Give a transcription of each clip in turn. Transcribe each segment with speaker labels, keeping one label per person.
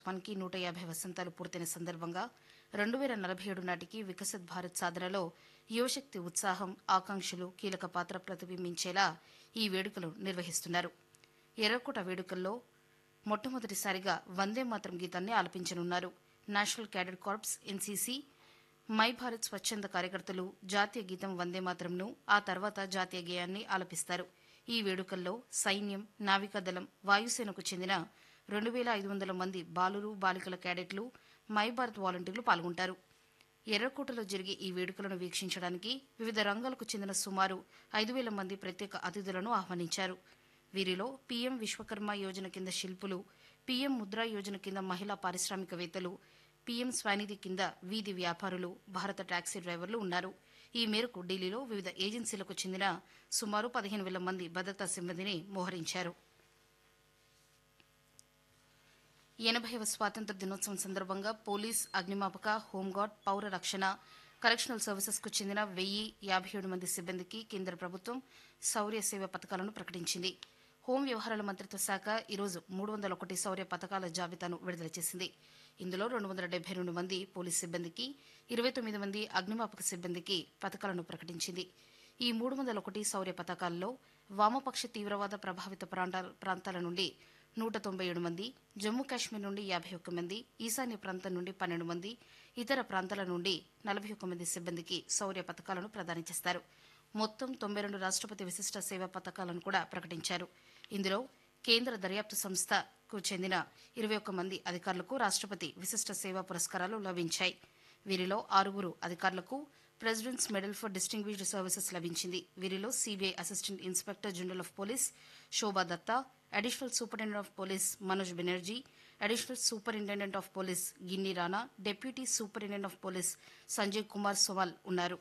Speaker 1: మనకి నూట యాభై వసంతాలు పూర్తయిన సందర్భంగా రెండు వేల నలభై ఏడు నాటికి వికసిత్ భారత్ సాధనలో యువశక్తి ఉత్సాహం ఆకాంక్షలు కీలక పాత్ర ప్రతిబింబించేలా ఈ వేడుకలు నిర్వహిస్తున్నారు ఎర్రకోట వేడుకల్లో మొట్టమొదటిసారిగా వందే మాతరం గీతాన్ని ఆలపించనున్నారు national cadet corps NCC my Bharat స్వచ్ఛంద కార్యకర్తలు జాతీయ గీతం వందే మాతరంను ఆ తర్వాత జాతీయ గేయాన్ని ఆలపిస్తారు ఈ వేడుకల్లో సైన్యం నావికాదళం వాయుసేనకు చెందిన రెండు వేల ఐదు వందల మంది బాలురు బాలికల క్యాడెట్లు మై భారత్ వాలంటీర్లు పాల్గొంటారు ఎర్రకోటలో జరిగే ఈ వేడుకలను వీక్షించడానికి వివిధ రంగాలకు చెందిన సుమారు ఐదు వేల మంది ప్రత్యేక అతిథులను ఆహ్వానించారు వీరిలో పీఎం విశ్వకర్మ యోజన కింద శిల్పులు పీఎం ముద్రా యోజన కింద మహిళా పారిశ్రామికవేత్తలు పీఎం స్వానిధి కింద వీధి వ్యాపారులు భారత టాక్సీ డ్రైవర్లు ఉన్నారు ఈ మేరకు ఢిల్లీలో వివిధ ఏజెన్సీలకు చెందిన సుమారు పదిహేను వేల మంది భద్రతా సిబ్బందిని మోహరించారు ఎనభైవ స్వాతంత్ర దినోత్సవం సందర్భంగా పోలీస్ అగ్నిమాపక హోంగార్డ్ పౌర రక్షణ కరెక్షనల్ సర్వీసెస్కు చెందిన వెయ్యి యాభై ఏడు మంది సిబ్బందికి కేంద్ర ప్రభుత్వం శౌర్య సేవ పథకాలను ప్రకటించింది హోం వ్యవహారాల మంత్రిత్వ శాఖ ఈరోజు మూడు వందల ఒకటి శౌర్య పథకాల జాబితాను విడుదల చేసింది ఇందులో రెండు వందల డెబ్బై రెండు మంది పోలీస్ సిబ్బందికి ఇరవై తొమ్మిది మంది అగ్నిమాపక సిబ్బందికి పథకాలను ప్రకటించింది ఈ మూడు వందల ఒకటి శౌర్య పథకాల్లో వామపక్ష తీవ్రవాద ప్రభావిత ప్రాంతాల ప్రాంతాల నుండి నూట తొంభై ఏడు మంది జమ్మూ కాశ్మీర్ నుండి యాభై ఒక్క మంది ఈశాన్య ప్రాంతం నుండి పన్నెండు మంది ఇతర ప్రాంతాల నుండి నలభై ఒక్క మంది సిబ్బందికి శౌర్య పథకాలను ప్రదానం చేస్తారు మొత్తం తొంభై రెండు రాష్ట్రపతి విశిష్ట సేవా పథకాలను కూడా ప్రకటించారు ఇందులో కేంద్ర దర్యాప్తు సంస్థకు చెందిన ఇరవై ఒక్క మంది అధికారులకు రాష్ట్రపతి విశిష్ట సేవా పురస్కారాలు లభించాయి వీరిలో ఆరుగురు అధికారులకు president's medal for distinguished services లభించింది వీరిలో CBI assistant inspector general of police Shobha Dutta additional superintendent of police Manoj Banerjee additional superintendent of police Ginni Rana deputy superintendent of police Sanjay Kumar Sowal ఉన్నారు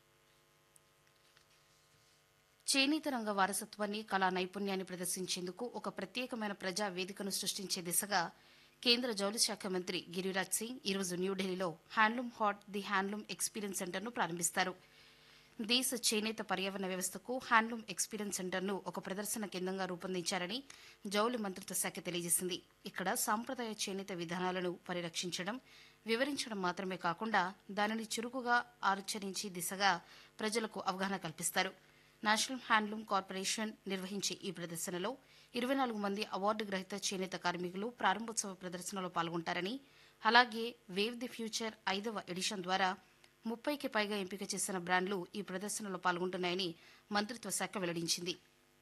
Speaker 1: చేనేత రంగ వారసత్వాన్ని కళా నైపుణ్యాన్ని ప్రదర్శించేందుకు ఒక ప్రత్యేకమైన ప్రజా వేదికను సృష్టించే దిశగా కేంద్ర జౌళి శాఖ మంత్రి గిరిరాజ్ సింగ్ ఈరోజు న్యూఢిల్లీలో handloom haat the handloom experience సెంటర్ను ప్రారంభిస్తారు దేశ చేనేత పర్యావరణ వ్యవస్థకు హ్యాండ్లూమ్ ఎక్స్పీరియన్స్ సెంటర్ను ఒక ప్రదర్శన కేంద్రంగా రూపొందించారని జౌళి మంత్రిత్వ శాఖ తెలియజేసింది ఇక్కడ సాంప్రదాయ చేనేత విధానాలను పరిరక్షించడం వివరించడం మాత్రమే కాకుండా దానిని చురుకుగా ఆచరించి దిశగా ప్రజలకు అవగాహన కల్పిస్తారు నేషనల్ హ్యాండ్లూమ్ కార్పొరేషన్ నిర్వహించే ఈ ప్రదర్శనలో ఇరవై నాలుగు మంది అవార్డు గ్రహీత చేనేత కార్మికులు ప్రారంభోత్సవ ప్రదర్శనలో పాల్గొంటారని అలాగే వేవ్ ది ఫ్యూచర్ ఐదవ ఎడిషన్ ద్వారా ముప్పైకి పైగా ఎంపిక చేసిన బ్రాండ్లు ఈ ప్రదర్శనలో పాల్గొంటున్నాయని మంత్రిత్వ శాఖ వెల్లడించింది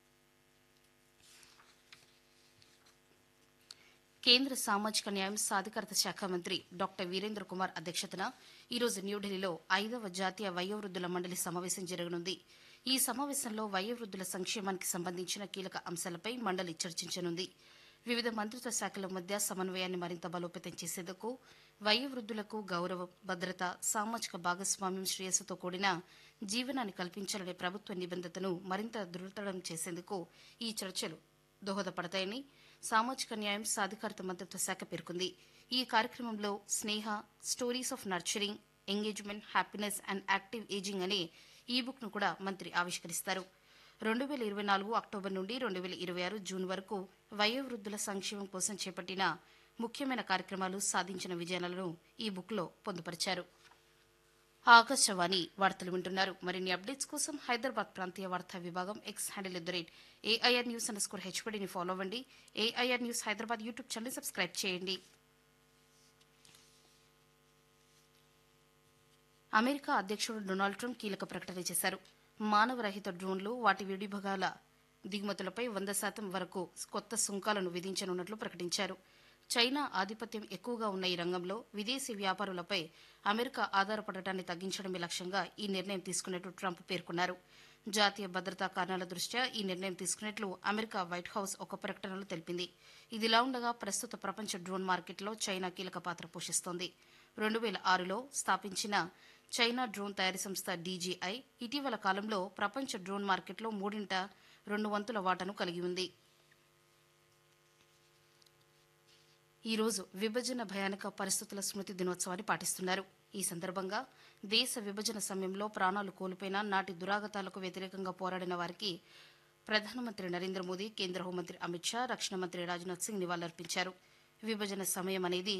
Speaker 1: కేంద్ర సామాజిక న్యాయం సాధికారత శాఖ మంత్రి డాక్టర్ వీరేంద్ర కుమార్ అధ్యక్షతన ఈరోజు న్యూఢిల్లీలో ఐదవ జాతీయ వయోవృద్ధుల మండలి సమావేశం జరగనుంది ఈ సమావేశంలో వయోవృద్ధుల సంక్షేమానికి సంబంధించిన కీలక అంశాలపై మండలి చర్చించనుంది వివిధ మంత్రిత్వ శాఖల మధ్య సమన్వయాన్ని మరింత బలోపేతం చేసేందుకు వయోవృద్ధులకు గౌరవం భద్రత సామాజిక భాగస్వామ్యం శ్రేయస్సుతో కూడిన జీవనాన్ని కల్పించాలనే ప్రభుత్వ నిబంధతను మరింత దృఢతరం చేసేందుకు ఈ చర్చలు దోహదపడతాయని సామాజిక న్యాయం సాధికారత మంత్రిత్వ శాఖ పేర్కొంది ఈ కార్యక్రమంలో Sneha stories of nurturing engagement happiness and active ageing అనే ఈ బుక్ ను కూడా మంత్రి ఆవిష్కరిస్తారు రెండు వేల ఇరవై నాలుగు అక్టోబర్ నుండి రెండు వేల ఇరవై ఆరు జూన్ వరకు వయోవృద్ధుల సంక్షేమం కోసం చేపట్టిన ముఖ్యమైన కార్యక్రమాలు సాధించిన విజయాలను ఈ బుక్లో పొందుపరిచారు ఆకాశవాణి వార్తలు వింటున్నారు మరిన్ని అప్డేట్స్ కోసం హైదరాబాద్ ప్రాంతీయ వార్తా విభాగం X handle at the rate AIR news underscore హెచ్పీడీని ఫాలో అవ్వండి AIR news Hyderabad YouTube channel subscribe చేయండి అమెరికా అధ్యక్షుడు డొనాల్డ్ ట్రంప్ కీలక ప్రకటన చేశారు మానవరహిత డ్రోన్లు వాటి విడిభాగాల దిగుమతులపై వంద శాతం వరకు కొత్త సుంకాలను విధించనున్నట్లు ప్రకటించారు చైనా ఆధిపత్యం ఎక్కువగా ఉన్న ఈ రంగంలో విదేశీ వ్యాపారులపై అమెరికా ఆధారపడటాన్ని తగ్గించడమే లక్ష్యంగా ఈ నిర్ణయం తీసుకున్నట్లు ట్రంప్ పేర్కొన్నారు జాతీయ భద్రతా కారణాల దృష్ట్యా ఈ నిర్ణయం తీసుకున్నట్లు అమెరికా వైట్ హౌస్ ఒక ప్రకటనలో తెలిపింది ఇదిలా ఉండగా ప్రస్తుత ప్రపంచ డ్రోన్ మార్కెట్లో చైనా కీలక పాత్ర పోషిస్తోంది రెండు వేల ఆరులో స్థాపించిన చైనా డ్రోన్ తయారీ సంస్థ డీజీఐ ఇటీవల కాలంలో ప్రపంచ డ్రోన్ మార్కెట్లో మూడింట రెండు వంతుల వాటాను కలిగి ఉంది ఈ రోజు విభజన భయానక పరిస్థితుల స్మృతి దినోత్సవాన్ని పాటిస్తున్నారు ఈ సందర్భంగా దేశ విభజన సమయంలో ప్రాణాలు కోల్పోయిన నాటి దురాగతాలకు వ్యతిరేకంగా పోరాడిన వారికి ప్రధానమంత్రి నరేంద్ర మోదీ కేంద్ర హోంమంత్రి అమిత్ షా రక్షణ మంత్రి రాజ్నాథ్ సింగ్ నివాళులర్పించారు విభజన సమయం అనేది